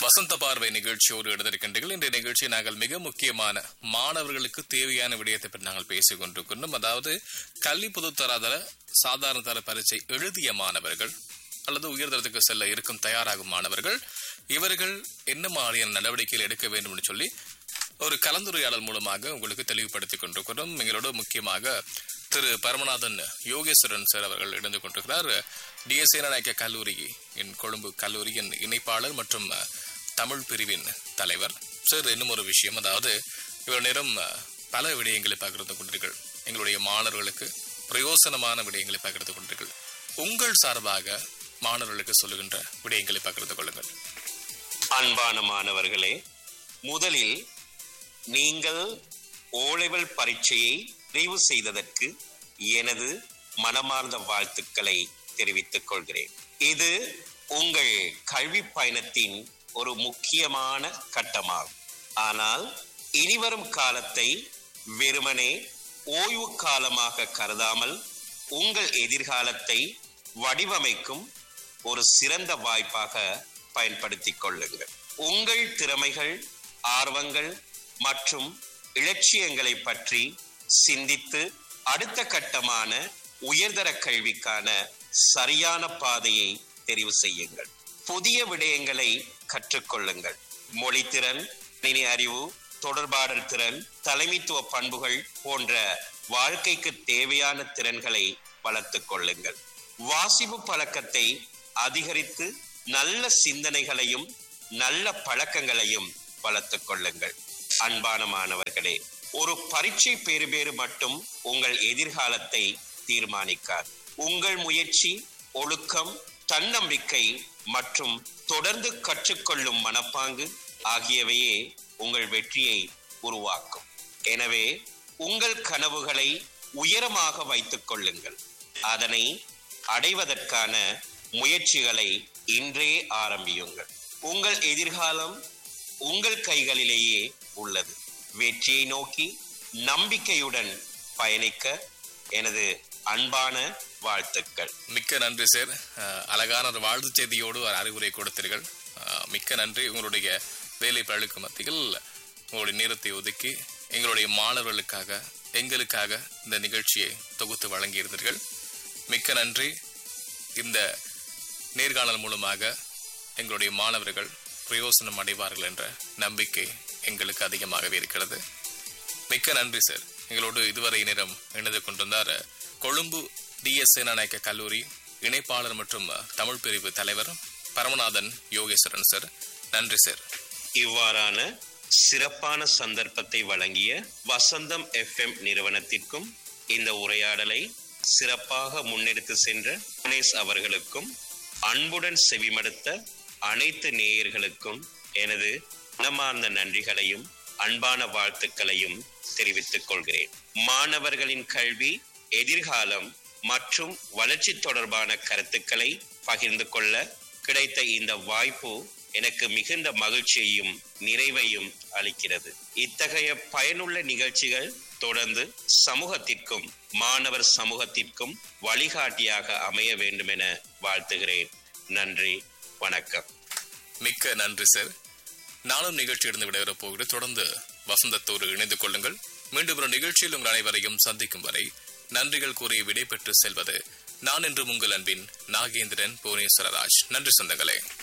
வசந்த பார்வை நிகழ்ச்சியோடு எடுத்திருக்கின்றீர்கள் இன்றைய நிகழ்ச்சி நாங்கள் மிக முக்கியமான மாணவர்களுக்கு தேவையான விடயத்தை பற்றி நாங்கள் பேசிக் கொண்டிருக்கின்றோம் அதாவது கல்வி பொதுத்தராதர சாதாரண தர பரீட்சை எழுதிய மாணவர்கள் அல்லது உயர்தரத்துக்கு செல்ல இருக்கும் தயாராகும் மாணவர்கள் இவர்கள் என்ன மாதிரியான நடவடிக்கைகள் எடுக்க வேண்டும் என்று சொல்லி ஒரு கலந்துரையாடல் மூலமாக உங்களுக்கு தெளிவுபடுத்திக் கொண்டிருக்கிறோம் எங்களோட முக்கியமாக திரு பரமநாதன் யோகேஸ்வரன் சார் அவர்கள் இணைந்து கொண்டிருக்கிறார் டிஎஸ்ஏ நாயக்க கல்லூரி இன் கொழும்பு கல்லூரியின் இணைப்பாளர் மற்றும் அஹ், தமிழ் பிரிவின் தலைவர் சார் இன்னும் ஒரு விஷயம் அதாவது இவ்வளவு நேரம் அஹ், பல விடயங்களை பகிர்ந்து கொண்டீர்கள் எங்களுடைய மாணவர்களுக்கு பிரயோசனமான விடயங்களை பகிர்ந்து கொண்டீர்கள் உங்கள் சார்பாக மாணவர்களுக்கு சொல்லுகின்ற விடயங்களை பகிர்ந்து கொள்ளுங்கள் அன்பான மாணவர்களே முதலில் நீங்கள் ஓலெவல் பரீட்சையை நிறைவு செய்ததற்கு எனது மனமார்ந்த வாழ்த்துக்களை தெரிவித்துக் கொள்கிறேன் இது உங்கள் கல்வி பயணத்தின் ஒரு முக்கியமான கட்டமாகும் ஆனால் இனிவரும் காலத்தை வெறுமனே ஓய்வு காலமாக கருதாமல் உங்கள் எதிர்காலத்தை வடிவமைக்கும் ஒரு சிறந்த வாய்ப்பாக பயன்படுத்திக் கொள்ளுங்கள் உங்கள் திறமைகள் ஆர்வங்கள் மற்றும் இலட்சியங்களை பற்றி சிந்தித்து அடுத்த கட்டமான உயர்தர கல்விக்கான சரியான பாதையை தெரிவு செய்யுங்கள் புதிய விடயங்களை கற்றுக்கொள்ளுங்கள் மொழித்திறன் நினை அறிவு தொடர்பாடல் திறன் தலைமைத்துவ பண்புகள் போன்ற வாழ்க்கைக்கு தேவையான திறன்களை வளர்த்துக் கொள்ளுங்கள் வாசிப்பு பழக்கத்தை அதிகரித்து நல்ல சிந்தனைகளையும் நல்ல பழக்கங்களையும் வளர்த்துக் கொள்ளுங்கள் அன்பான மாணவர்களே ஒரு பரீட்சை பெறுபேறு மட்டும் உங்கள் எதிர்காலத்தை தீர்மானிக்கார் உங்கள் முயற்சி ஒழுக்கம் தன்னம்பிக்கை மற்றும் தொடர்ந்து கற்றுக்கொள்ளும் மனப்பாங்கு ஆகியவையே உங்கள் வெற்றியை உருவாக்கும் எனவே உங்கள் கனவுகளை உயரமாக வைத்துக் கொள்ளுங்கள் அதனை அடைவதற்கான முயற்சிகளை இன்றே ஆரம்பியுங்கள் உங்கள் எதிர்காலம் உங்கள் கைகளிலேயே உள்ளது வெற்றியை நோக்கி நம்பிக்கையுடன் பயணிக்க எனது அன்பான வாழ்த்துக்கள் மிக்க நன்றி சார் அஹ், அழகான ஒரு வாழ்த்து செய்தியோடு ஒரு அறிவுரை கொடுத்தீர்கள் அஹ், மிக்க நன்றி உங்களுடைய வேலை பழுக்கு மத்தியில் உங்களுடைய நேரத்தை ஒதுக்கி எங்களுடைய மாணவர்களுக்காக எங்களுக்காக இந்த நிகழ்ச்சியை தொகுத்து வழங்கியிருந்தீர்கள் மிக்க நன்றி இந்த நேர்காணல் மூலமாக எங்களுடைய மாணவர்கள் பிரயோசனம் அடைவார்கள் என்ற நம்பிக்கை எங்களுக்கு அதிகமாகவே இருக்கிறது மிக்க நன்றி சார் எங்களோடு இதுவரை நேரம் இணைந்து கொண்டிருந்தார் கொழும்பு டிஎஸ்ஏ நாயக்க கல்லூரி இணைப்பாளர் மற்றும் தமிழ் பிரிவு தலைவர் பரமநாதன் யோகேஸ்வரன் சார் நன்றி சார் இவ்வாறான சிறப்பான சந்தர்ப்பத்தை வழங்கிய வசந்தம் எஃப்எம் நிறுவனத்திற்கும் இந்த உரையாடலை சிறப்பாக முன்னெடுத்து சென்ற கணேஷ் அவர்களுக்கும் அன்புடன் செவிமடுத்த அனைத்து நேயர்களுக்கும் எனது மனமார்ந்த நன்றிகளையும் அன்பான வாழ்த்துக்களையும் தெரிவித்துக் கொள்கிறேன் மாணவர்களின் கல்வி எதிர்காலம் மற்றும் வளர்ச்சி தொடர்பான கருத்துக்களை பகிர்ந்து கொள்ள கிடைத்த இந்த வாய்ப்பு எனக்கு மிகுந்த மகிழ்ச்சியையும் நிறைவையும் அளிக்கிறது இத்தகைய பயனுள்ள நிகழ்ச்சிகள் தொடர்ந்து சமூகத்திற்கும் மாணவர் சமூகத்திற்கும் வழிகாட்டியாக அமைய வேண்டும் என வாழ்த்துகிறேன் நன்றி வணக்கம் மிக்க நன்றி சார் நானும் நிகழ்ச்சியிலிருந்து விடைபெறப் போகிறேன் தொடர்ந்து வசந்தத்தோடு இணைந்து கொள்ளுங்கள் மீண்டும் ஒரு நிகழ்ச்சியில் உங்கள் அனைவரையும் சந்திக்கும் வரை நன்றிகள் கூறி விடைபெற்று செல்வது நான் என்றும் உங்கள் அன்பின் நாகேந்திரன் புவனேஸ்வரராஜ் நன்றி சொந்தங்களே